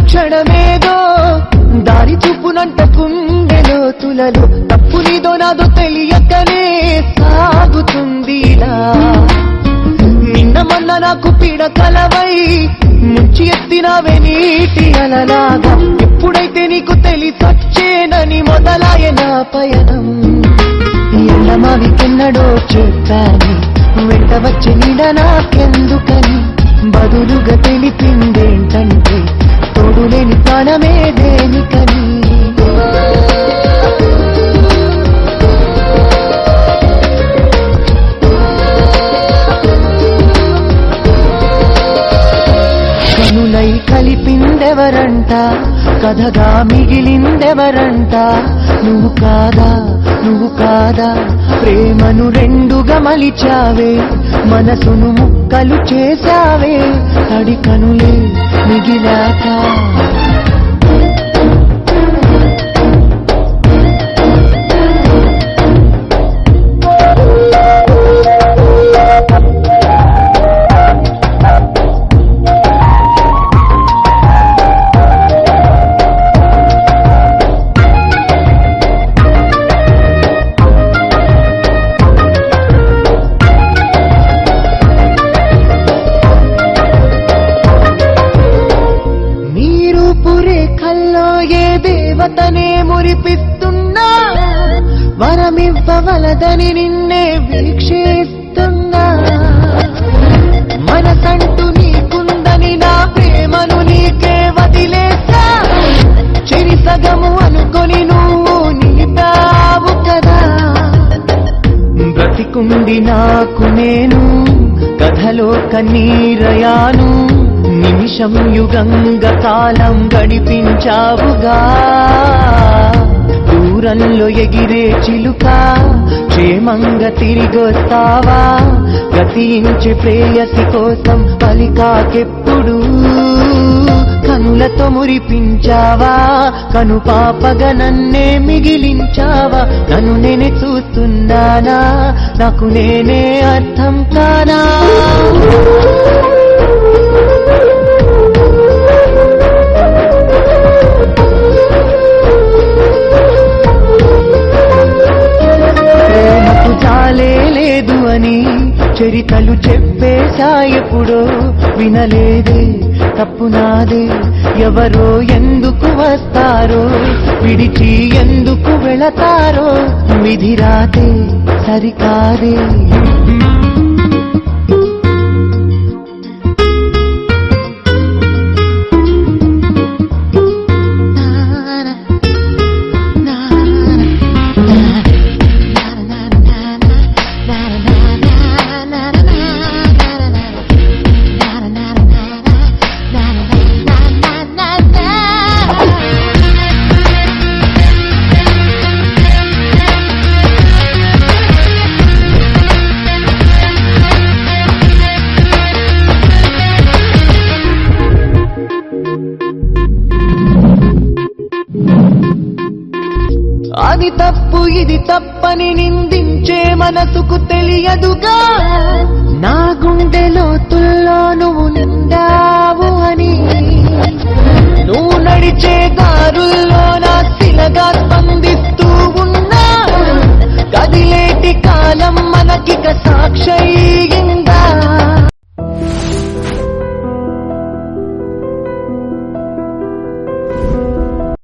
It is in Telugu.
క్షణమేదో దారి చూపునంట గుండెలో తులలో తప్పు నీదో నాదో తెలియకనే సాగుతుందిలా నిన్న మొన్న నాకు పీడ కలవై ముంచి ఎత్తినవే నీటి అలలాగా ఎప్పుడైతే నీకు తెలిసొచ్చేనని మొదలాయ నా పయనం ఎండమావికెన్నడో చెప్పాని వెంట వచ్చి నీడ నాకెందుకని బదులుగా తెలిపిందేంటంటే తోడులేని ప్రాణమే దేనికని కనులై కలిపిందెవరంట కథగా మిగిలిందెవరంట నువ్వు కాదా నువ్వు కాదా ప్రేమను రెండుగా మలిచావే మనసును ముక్కలు చేశావే తడి కనులే మిగిలాక నీరు పురే కల్లో ఏ దేవతనే మురిపిస్తున్నా వరమివ్వవలదని నిన్నే వీక్షిస్తున్నా మనసంటూ నీకుందని నా ప్రేమను నీకే వదిలేసా చెరి సగము అనుకొని నువ్వు నిలిపావు కదా బ్రతికుండి నాకు నేను కథలో కన్నీరయాను నిమిషం యుగంగా కాలం గడిపించావుగా దూరంలో ఎగిరే చిలుక క్షేమంగా తిరిగొస్తావా గతించే ప్రేయసి కోసం పలికాకెప్పుడు కనులతో మురిపించావా కను పాపగా నన్నే మిగిలించావా నన్ను నేనే చూస్తున్నానా నాకు నేనే అర్థం కానా ప్రేమకు చాలే లేదు అని చరితలు చెప్పేశా ఎప్పుడో వినలేదే తప్పు నాదే ఎవరో ఎందుకు వస్తారో విడిచి ఎందుకు వెళతారో విధి రాతే సరికాదే అది తప్పు ఇది తప్పని నిందించే మనసుకు తెలియదుగా